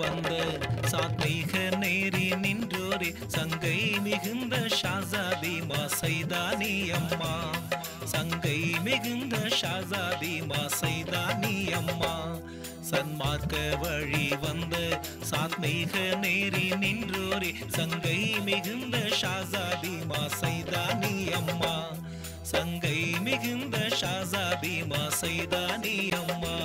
வந்த சாத்மீக நேரி நின்றோரே சங்கை மிகுந்த ஷாசாதி மா சைதானி அம்மா சங்கை மிகுந்த ஷாசாதி மா சைதானி அம்மா சன்மார்க்க வழி வந்த சாத்மீக நேரி நின்றோரே சங்கை மிகுந்த ஷாசாதி மா சைதானி அம்மா சங்கை மிகுந்த ஷாசாதி மா சைதானி அம்மா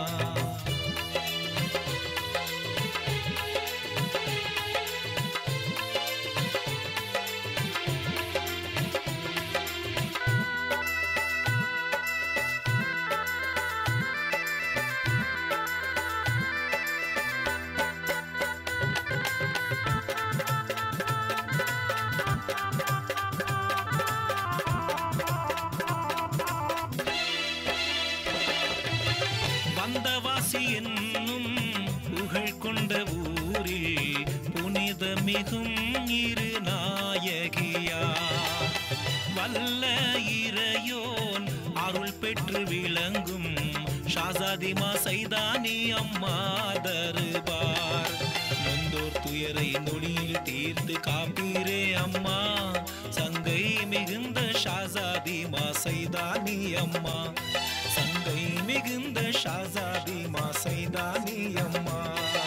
வந்தவாசி என்னும் புகழ் கொண்ட ஊரில் புனித மிகும் இரு நாயகியா வல்ல இறையோன் அருள் பெற்று விளங்கும் ஷாசாதிமா சைதானி அம்மா தருபார் நொந்தோர் துயரை நொடியில் தீர்த்து காப்பீரே அம்மா சங்கை மிகுந்த ஷாசாதிமா சைதானி அம்மா சங்கை மிகுந்த ஷாசாதி மாசைதானி அம்மா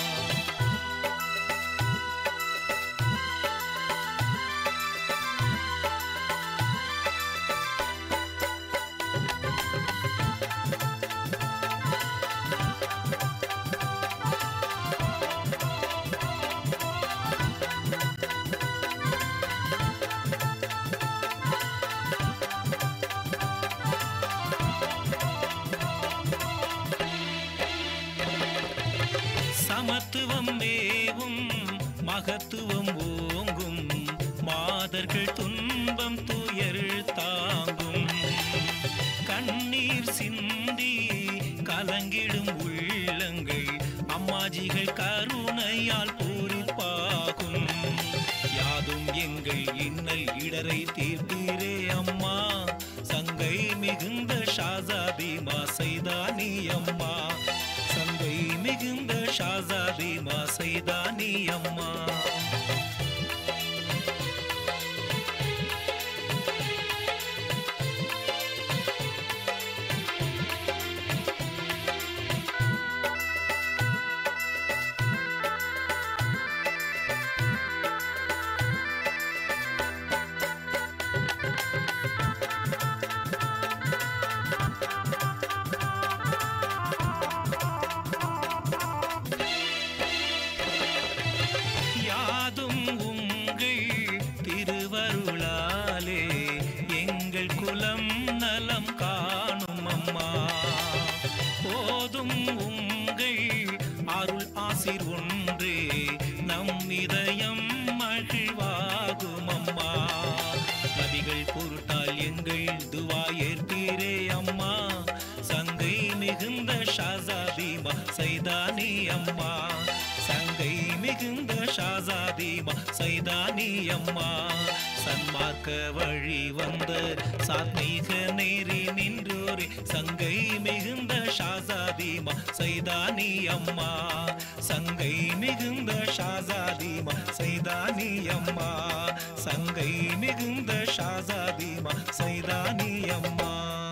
சமத்துவம் மேவும் மகத்துவம் ஓங்கும் மாதர்கள் துன்பம் துயர் தாங்கும் கண்ணீர் சிந்தி கலங்கிடும் உள்ளங்கள் அம்மாஜிகள் கருணையால் பூரிப்பாகும் யாதும் எங்கள் இன்னல் இடரை தீர்த்தீரே அம்மா சங்கை மிகுந்த ஷாசாதி மாசைதானி அம்மா சங்கை மிகுந்த ஷாசாதி மாசைதானி அம்மா யாதும் உங்கள் திருவருளாலே எங்கள் குலம் நலம் காணும் அம்மா போதும் உங்கள் அருள் ஆசிர் ஒன்றே நம் இதயம் மகிழ்வாகும் அம்மா நதிகள் பொருட்டால் எங்கள் துவா ஏற்பீரே அம்மா சங்கை மிகுந்த ஷாசாதி சைதானி அம்மா சங்கை மிகுந்த ஷாசாதி சைதானி அம்மா சன்மார்க்க வழி வந்த சாத்மீக நேரி நின்றோரே சங்கை மிகுந்த ஷாசாதி சைதானி அம்மா சங்கை மிகுந்த ஷாசாதி சைதானி அம்மா சங்கை மிகுந்த ஷாசாதி சைதானி அம்மா